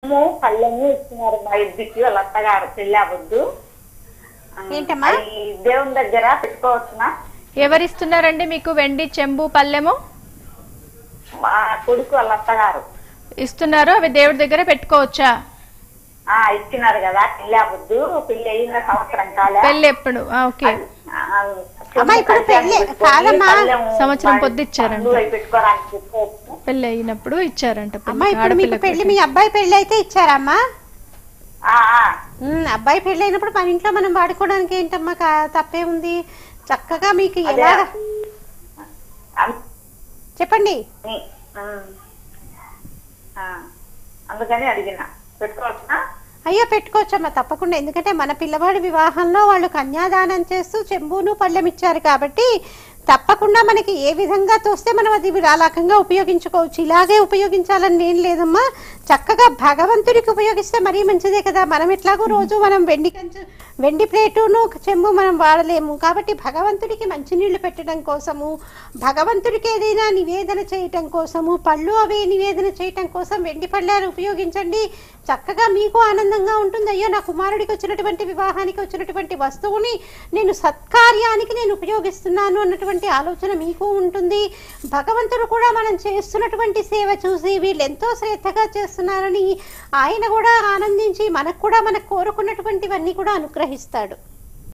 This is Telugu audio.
చెమ్ము పళ్ళెము ఇస్తున్నారు మా ఇద్దరికి వాళ్ళ అత్తగారు పెళ్ళి అవ్వద్దు ఏంటమ్మా? ఈ దేవుని దగ్గర పెట్టుకోవచ్చునా ఎవరిస్తున్నారండి మీకు వెండి చెంబు పల్లెము మా కొడుకు వాళ్ళ అత్తగారు ఇస్తున్నారు అవి దేవుడి దగ్గర పెట్టుకోవచ్చా ఆ ఇచ్చినారు కదా పెళ్ళి అవ్వద్దు పెళ్లి అయిన సంవత్సరం కాలే పెళ్ళి ఎప్పుడు ఆ, ఓకే ఆ, అమ్మా, ఇప్పుడు పెళ్ళి- పెట్టుకొని కాదమ్మా. పళ్ళెము, సంవత్సరం పొద్దు ఇచ్చారంట. పండ్లు అవి పెట్టుకోవడానికి పెట్టుకోవచ్చు. పెళ్ళి అయినప్పుడు ఇచ్చారంట పెళ్లి. అమ్మా ఇప్పుడు మీకు ఆడపిల్లకి పెళ్లి మీ అబ్బాయి పెళ్లి అయితే ఇచ్చారమ్మా ఆ, ఆ. ఉమ్, అబ్బాయి పెళ్లి అయినప్పుడు మన ఇంట్లో మనం వాడుకోవడానికి ఏంటమ్మా కా- తప్పే ఉంది చక్కగా మీకు అదే. ఎలా అం- చెప్పండి ని- ఉమ్. ఆ, అందుకని అడిగిన పెట్టుకోవచ్చునా అయ్యో పెట్టుకోవచ్చమ్మా తప్పకుండా ఎందుకంటే మన పిల్లవాడి వివాహంలో వాళ్ళు కన్యాదానం చేస్తూ చెంబును పళ్ళెం ఇచ్చారు కాబట్టి తప్పకుండా మనకి ఏ విధంగా తోస్తే మనం అది ఆ రకంగా ఉపయోగించుకోవచ్చు ఇలాగే ఉపయోగించాలని నేను లేదమ్మా చక్కగా భగవంతుడికి ఉపయోగిస్తే మరీ మంచిదే కదా మనం ఎట్లాగో రోజు మనం వెండి కంచు వెండి ప్లేటును చెంబు మనం వాడలేము కాబట్టి భగవంతుడికి మంచినీళ్లు పెట్టడం కోసము భగవంతుడికి ఏదైనా నివేదన చేయటం కోసము పళ్ళు అవి నివేదన చేయటం కోసం వెండి పళ్ళాలు ఉపయోగించండి చక్కగా మీకు ఆనందంగా ఉంటుంది అయ్యో నా కుమారుడికి వచ్చినటువంటి వివాహానికి వచ్చినటువంటి వస్తువుని నేను సత్కార్యానికి నేను ఉపయోగిస్తున్నాను అన్నటువంటి ఆలోచన మీకు ఉంటుంది భగవంతుడు కూడా మనం చేస్తున్నటువంటి సేవ చూసి వీళ్ళు ఎంతో శ్రద్ధగా చేస్తున్నారని ఆయన కూడా ఆనందించి మనకు కూడా మనకు కోరుకున్నటువంటివన్నీ కూడా అనుగ్రహిస్తాడు